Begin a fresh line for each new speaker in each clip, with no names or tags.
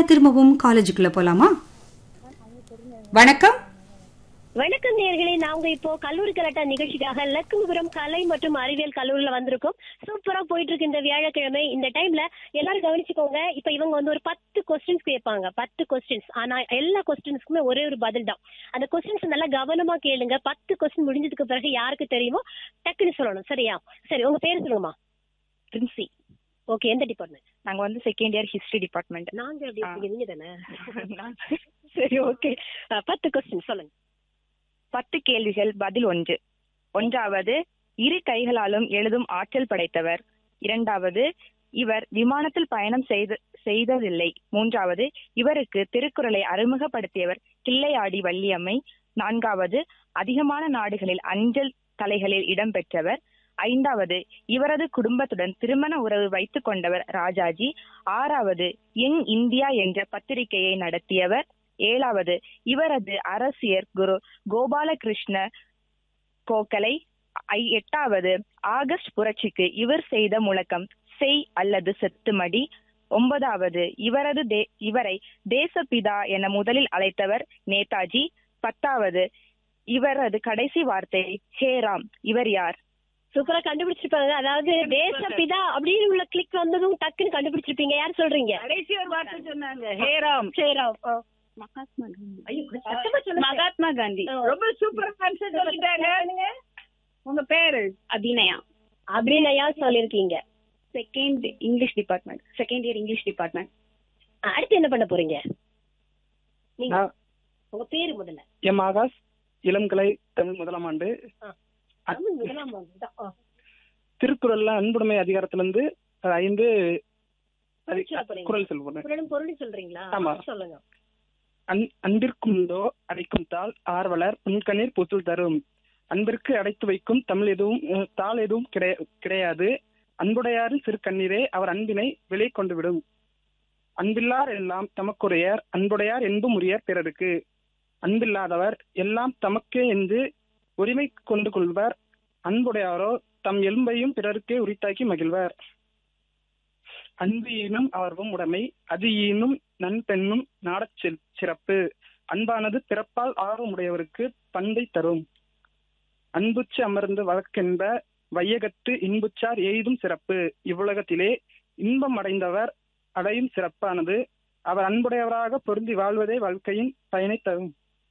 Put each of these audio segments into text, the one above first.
திரும்பவும் காலேஜுக்குள்ள போலாமா வணக்கம்
வணக்கம் நேர்களே நாங்க இப்போ கல்லூரி கலாட்டா நிகழ்ச்சிக்காக லக்கும்புரம் கலை மற்றும் அறிவியல் கல்லூரியில வந்திருக்கோம் சூப்பரா போயிட்டு இருக்கு இந்த வியாழக்கிழமை இந்த டைம்ல எல்லாரும் கவனிச்சுக்கோங்க இப்ப இவங்க வந்து ஒரு பத்து கொஸ்டின்ஸ் கேட்பாங்க பத்து கொஸ்டின்ஸ் ஆனா எல்லா கொஸ்டின்ஸ்க்குமே ஒரே ஒரு பதில் தான் அந்த கொஸ்டின்ஸ் நல்லா கவனமா கேளுங்க பத்து கொஸ்டின் முடிஞ்சதுக்கு பிறகு யாருக்கு தெரியுமோ டக்குன்னு சொல்லணும் சரியா சரி உங்க பேர் சொல்லுங்கம்மா
பிரின்சி
ஓகே எந்த டிபார்ட்மெண்ட்
நாங்க வந்து செகண்ட் இயர் ஹிஸ்டரி டிபார்ட்மெண்ட்
நாங்க எப்படி இருக்கீங்க? நீங்க தானே
சரி
சரி ஓகே பத்து கொஸ்டின் சொல்லுங்க
பத்து கேள்விகள் பதில் ஒன்று ஒன்றாவது இரு கைகளாலும் எழுதும் ஆற்றல் படைத்தவர் இரண்டாவது இவர் விமானத்தில் பயணம் செய்த செய்ததில்லை மூன்றாவது இவருக்கு திருக்குறளை அறிமுகப்படுத்தியவர் தில்லையாடி வள்ளியம்மை நான்காவது அதிகமான நாடுகளில் அஞ்சல் தலைகளில் இடம்பெற்றவர் ஐந்தாவது இவரது குடும்பத்துடன் திருமண உறவு வைத்துக் கொண்டவர் ராஜாஜி ஆறாவது யங் இந்தியா என்ற பத்திரிகையை நடத்தியவர் ஏழாவது இவரது அரசியர் குரு கோபாலகிருஷ்ண கோகலை ஐ- எட்டாவது ஆகஸ்ட் புரட்சிக்கு இவர் செய்த முழக்கம் செய் அல்லது செத்துமடி ஒன்பதாவது இவரது தே இவரை தேசப்பிதா என முதலில் அழைத்தவர் நேதாஜி பத்தாவது இவரது கடைசி வார்த்தை ஹே ராம் இவர் யார்
சூப்பரா கண்டுபிடிச்சிருப்பாங்க அதாவது தேசப்பிதா அப்படின்னு உள்ள கிளிக் வந்ததும் டக்குன்னு கண்டுபிடிச்சிருப்பீங்க யார் சொல்றீங்க
கடைசி ஒரு வார்த்தை சொன்னாங்க ஹேராம்
ஸ்ரீராம் ஆ.
மகாத்மா காந்தி
ஐயோ, கொஞ்சம் சத்தமா சொல்லுங்க.
மகாத்மா காந்தி
ஆ.
ரொம்ப சூப்பர் ஆன்சர் சொல்லிட்டாங்க உங்க பேரு
அபிநயா
அபிநயா சொல்லிருக்கீங்க
second English department second year English department
ஆ, அடுத்து என்ன பண்ண போறீங்க நீங்க
நான்
உங்க பேரு முதல்ல
எம் ஆகாஷ் இளங்கலை தமிழ் முதலாம் ஆண்டு
தமிழ் முதலாம் ஆண்டு தான். ஆ.
திருக்குறள்ல அன்புடைமை அதிகாரத்திலிருந்து அஹ், ஐந்து அதி-
சொல்ல போறீங்க.
குறள் சொல்ல போறேன்
குரலும் பொருளும் சொல்றீங்களா
ஆமா.
சொல்லுங்க
அன் அன்பிற்குண்டோ அடைக்கும் தாள் ஆர்வலர் புன்கண்ணீர் புத்துள் தரும் அன்பிற்கு அடைத்து வைக்கும் தமிழ் எதுவும் அஹ், தாள் எதுவும் கிடை- கிடையாது அன்புடையாரின் சிறு கண்ணீரே அவர் அன்பினை வெளி கொண்டு விடும் அன்பில்லார் எல்லாம் தமக்குடையார் அன்புடையார் என்பும் உரியர் பிறருக்கு அன்பில்லாதவர் எல்லாம் தமக்கே என்று உரிமை கொண்டு கொள்வர் அன்புடையாரோ தம் எலும்பையும் பிறருக்கே உரித்தாக்கி மகிழ்வர் அன்பு ஈனும் அவர்வும் உடைமை அது ஈனும் நன்பெண்ணும் நாடச் சி- சிறப்பு அன்பானது பிறப்பால் ஆர்வமுடையவருக்கு பண்பை தரும் அன்புச்சு அமர்ந்து வழக்கென்ப வையகத்து இன்புச்சார் எய்தும் சிறப்பு இவ்வுலகத்திலே இன்பம் அடைந்தவர் அடையும் சிறப்பானது அவர் அன்புடையவராக பொருந்தி வாழ்வதே வாழ்க்கையின் பயனை தரும்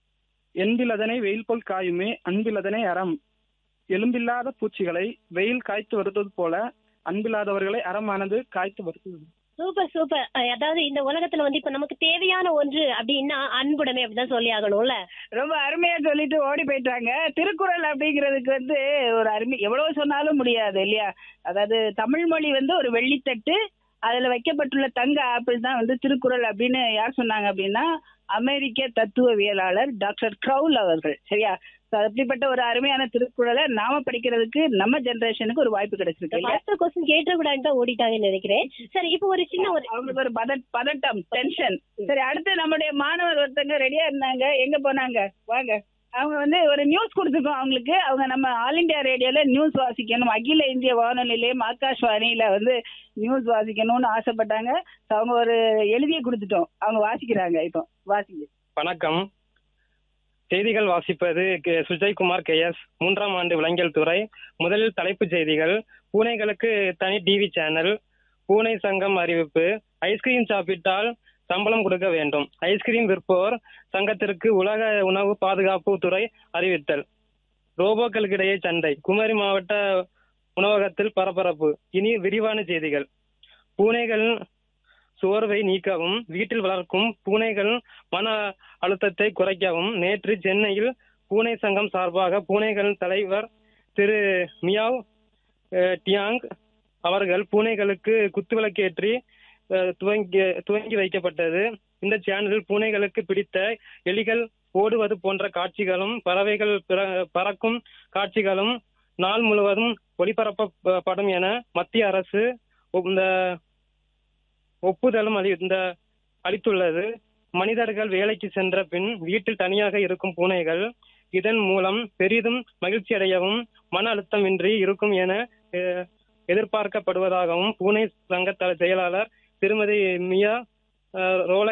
என்பிலதனை வெயில் போல் காயுமே அன்பிலதனை அறம் எலும்பில்லாத பூச்சிகளை வெயில் காய்த்து வருவது போல அன்பில்லாதவர்களை அறமானது காய்த்து வருகிறது
சூப்பர் சூப்பர் அஹ், அதாவது இந்த உலகத்துல வந்து இப்ப நமக்கு தேவையான ஒன்று அப்படின்னா அன்புடைமை அப்படிதான் சொல்லி ஆகணும்ல
ரொம்ப அருமையா சொல்லிட்டு ஓடி போயிட்டாங்க திருக்குறள் அப்படிங்கிறதுக்கு வந்து ஒரு அருமை எவ்வளவு சொன்னாலும் முடியாது இல்லையா அதாவது தமிழ் மொழி வந்து ஒரு வெள்ளித்தட்டு அதுல வைக்கப்பட்டுள்ள தங்க ஆப்பிள் தான் வந்து திருக்குறள் அப்படின்னு யார் சொன்னாங்க அப்படின்னா அமெரிக்க தத்துவவியலாளர் டாக்டர் க்ரவுல் அவர்கள் சரியா So, அப்படிப்பட்ட ஒரு அருமையான திருக்குறளை நாம படிக்கிறதுக்கு நம்ம ஜெனரேஷனுக்கு ஒரு வாய்ப்பு கிடைச்சிருக்கு இல்லையா
ஃபர்ஸ்ட் கொஸ்டின் கேட்டக்கூடாதுன்னு தான் ஓடிட்டாங்கன்னு நினைக்கிறேன் சரி இப்போ ஒரு சின்ன ஒரு
அவங்களுக்கு ஒரு பதட் பதட்டம் டென்ஷன் சரி அடுத்து நம்முடைய மாணவர் ஒருத்தங்க ரெடியா இருந்தாங்க எங்க போனாங்க வாங்க அவங்க வந்து ஒரு நியூஸ் கொடுத்துருக்கோம் அவங்களுக்கு அவங்க நம்ம ஆல் இந்தியா ரேடியோல நியூஸ் வாசிக்கணும் அகில இந்திய வானொலியிலேயும் ஆகாஷ்வாணியில வந்து நியூஸ் வாசிக்கணும்னு ஆசைப்பட்டாங்க So, அவங்க ஒரு எழுதிய கொடுத்துட்டோம் அவங்க வாசிக்கிறாங்க இப்போ வாசிங்க
வணக்கம் செய்திகள் வாசிப்பது கே- சுஜய்குமார் கே எஸ் மூன்றாம் ஆண்டு விலங்கியல் துறை முதலில் தலைப்புச் செய்திகள் பூனைகளுக்கு தனி டிவி சேனல் பூனை சங்கம் அறிவிப்பு ஐஸ்கிரீம் சாப்பிட்டால் சம்பளம் கொடுக்க வேண்டும் ஐஸ்கிரீம் விற்போர் சங்கத்திற்கு உலக உணவு பாதுகாப்பு துறை அறிவித்தல் ரோபோக்களுக்கிடையே சண்டை குமரி மாவட்ட உணவகத்தில் பரபரப்பு இனி விரிவான செய்திகள் பூனைகள் சோர்வை நீக்கவும் வீட்டில் வளர்க்கும் பூனைகள் மன அழுத்தத்தை குறைக்கவும் நேற்று சென்னையில் பூனை சங்கம் சார்பாக பூனைகள் தலைவர் திரு மியாவ் அஹ், டியாங் அவர்கள் பூனைகளுக்கு குத்துவிளக்கேற்றி அஹ், துவங்கி துவங்கி வைக்கப்பட்டது இந்த சேனலில் பூனைகளுக்கு பிடித்த எலிகள் ஓடுவது போன்ற காட்சிகளும் பறவைகள் பிற- பறக்கும் காட்சிகளும் நாள் முழுவதும் ஒளிபரப்பப்படும் என மத்திய அரசு இந்த ஒப்புதலும் அளி இந்த அளித்துள்ளது மனிதர்கள் வேலைக்கு சென்ற பின் வீட்டில் தனியாக இருக்கும் பூனைகள் இதன் மூலம் பெரிதும் மகிழ்ச்சி அடையவும் மன அழுத்தமின்றி இருக்கும் என அஹ், எதிர்பார்க்கப்படுவதாகவும் பூனை சங்க த- செயலாளர் திருமதி மியா அஹ், ரோல